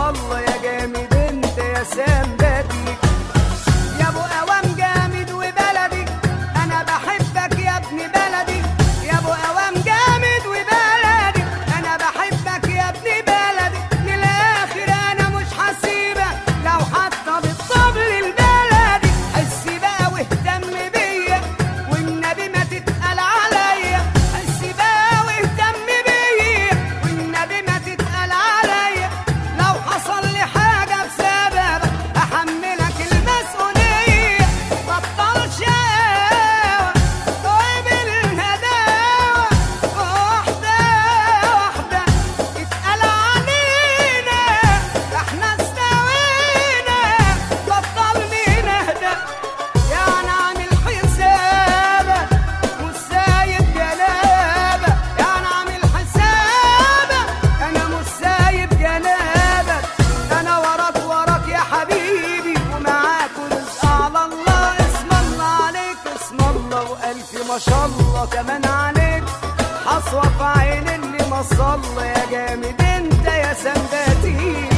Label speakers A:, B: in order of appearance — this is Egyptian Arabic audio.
A: الله يا جامد انت يا سندتي يا ابو اوام جامد وبلدي انا بحبك يا ابن بلدي يا ابو اوام جامد وبلدي انا بحبك يا ابن بلدي من الاخر انا مش هسيبك لو حتى بالطبل البلدي حس بقى واهتم بيا والنبي ما تتقل عليا حس بقى واهتم بيا والنبي ما تتقل عليا لو حصل لي حاجه بسببك احملك المسؤوليه بطل شقاوه طيب الهداوه واحده واحده اتقل علينا احنا استوينا بطل نهدى يعني عامل حسابك مش سايب جنابك يعني عامل حسابك انا مش سايب جنابك انا وراك وراك يا حبيبي ومعاك ورزق على الله اسم الله عليك اسم الله والف ما شاء الله كمان عليك حصوة في عين اللي ما صلى يا جامد انت يا سنداتي